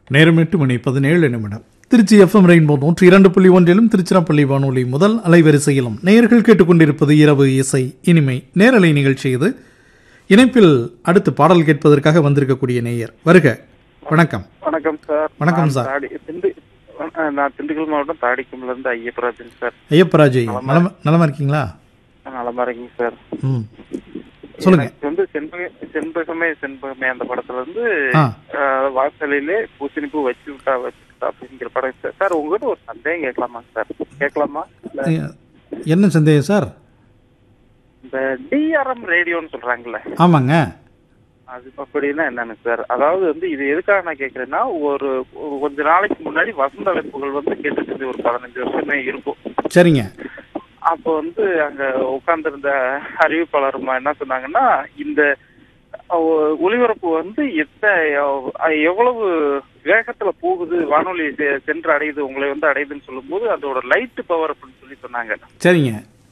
நேரம் எட்டு மணி பதினேழு நிமிடம் திருச்சி எஃப்எம் ரெயின்போ நூற்றி இரண்டு புள்ளி ஒன்றிலும் திருச்சிராப்பள்ளி வானொலி முதல் அலைவரிசையிலும் நேயர்கள் கேட்டுக்கொண்டிருப்பது இரவு இசை இனிமை நேரலை நிகழ்ச்சி இது இணைப்பில் அடுத்து பாடல் கேட்பதற்காக வந்திருக்கக்கூடிய நேயர் வருக வணக்கம் வணக்கம் சார் வணக்கம் நான் சார். தாடி திண்டு அஹ் நான் திண்டுக்கல் மாவட்டம் தாடிக்கும்ல இருந்து ஐயப்பராஜன் சார் ஐயப்பராஜ் ஐயா நலமா நலமா இருக்கீங்களா நலமா இருக்கீங்க சார் ம் சொல்லுங்க எனக்கு வந்து செண்பக செண்பகமே செண்பகமே அந்த படத்துல இருந்து ஆ அஹ், வாசலிலே பூசணிப்பூ வச்சு விட்டா வச்சு விட்டா அப்படிங்கிற படம் சார் சார் உங்ககிட்ட ஒரு சந்தேகம் கேட்கலாமா சார் கேட்கலாமா இல்ல ஐயா, என்ன சந்தேகம் சார் இந்த டிஆர்எம் ரேடியோன்னு சொல்றாங்கல்ல ஆமாங்க அது அப்படின்னா என்னன்னு சார் அதாவது வந்து இது எதுக்காக நான் கேக்குறேன்னா ஒரு ஒரு கொஞ்ச நாளைக்கு முன்னாடி வசந்த அழைப்புகள் வந்து கேட்டுட்டு இருந்து ஒரு பதினஞ்சு வருஷமே இருக்கும் சரிங்க அப்போ வந்து அங்க உட்கார்ந்திருந்த அறிவிப்பாளருமா என்ன சொன்னாங்கன்னா இந்த அஹ், ஒலிபரப்பு வந்து எத்த அஹ், எவ்வளவு வேகத்துல போகுது வானொலி செ- சென்று அடையுது உங்களை வந்து அடையுதுன்னு சொல்லும்போது அதோட லைட் பவர் அப்படின்னு சொல்லி சொன்னாங்க சரிங்க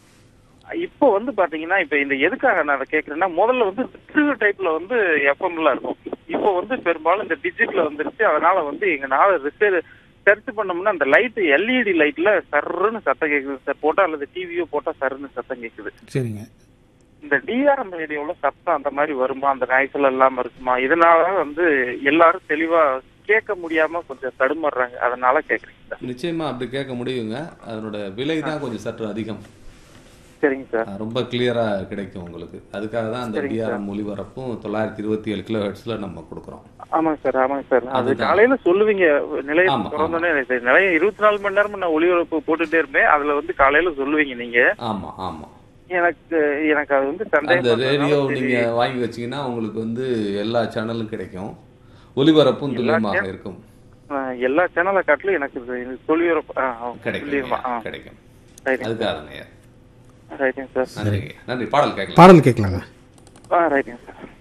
இப்போ வந்து பாத்தீங்கன்னா இப்ப இந்த எதுக்காக நான் அதை கேக்குறேன்னா முதல்ல வந்து ட்ரிவ் டைப்ல வந்து எஃப்எம்ல இருக்கும் இப்போ வந்து பெரும்பாலும் இந்த டிஜிட்டல் வந்துருச்சு அதனால வந்து எங்க நாள் சர்ச் பண்ணோம்னா அந்த லைட் எல்இடி லைட்ல சர்ன்னு சத்தம் கேக்குது சார் போட்டா அல்லது டிவியோ போட்டா சர்ன்னு சத்தம் கேக்குது சரிங்க இந்த டிஆர்எம் ரேடியோல சத்தம் அந்த மாதிரி வருமா அந்த நாய்ச்சல் இல்லாம இருக்குமா இதனால வந்து எல்லாரும் தெளிவா கேட்க முடியாம கொஞ்சம் தடுமாறுறாங்க அதனால கேக்குறீங்க சார் நிச்சயமா அப்படி கேட்க முடியுங்க அதனோட விலை தான் கொஞ்சம் சற்று அதிகம் சரிங்க சார் அஹ் ரொம்ப கிளியரா கிடைக்கும் உங்களுக்கு அதுக்காக தான் அந்த சரிங்க டிஆர்எம் ஒலிபரப்பும் தொள்ளாயிரத்தி இருபத்தி ஏழு கிலோ ஹெர்ட்ஸ்ல நம்ம கொடுக்குறோம் ஆமாங்க சார் ஆமாங்க சார் அது அதுதான். காலையில சொல்லுவீங்க நிலையம் ஆமா, திறந்தோடனே சரி, நிலையம் இருபத்தி நாலு மணி நேரமும் நான் ஒளிபரப்பு போட்டுட்டே இருப்பேன் அதுல வந்து காலையில சொல்லுவீங்க நீங்க ஆமா ஆமா எனக்கு எனக்கு அது வந்து அந்த சந்தேகம் ரேடியோ வந்ததுனால நீங்க சரி, வாங்கி வச்சீங்கன்னா உங்களுக்கு வந்து எல்லா சேனலும் கிடைக்கும் ஒலிபரப்பும் துல்லியமாக இருக்கும் ஆஹ், எல்லா சேனலை காட்டிலும் எனக்கு இது- இது ஒளிபரப்பு ஆ, ஆ, கிடைக்கும் சொல்லிடுமா? ஆ, கிடைக்கும் ரைட்டுங்க அதுக்காக தானே ரைட்டுங்க சார் நன்றிங்க நன்றி பாடல் கேட்கலாம் பாடல் கேட்கலாங்க ஆ ரைட்டுங்க சார்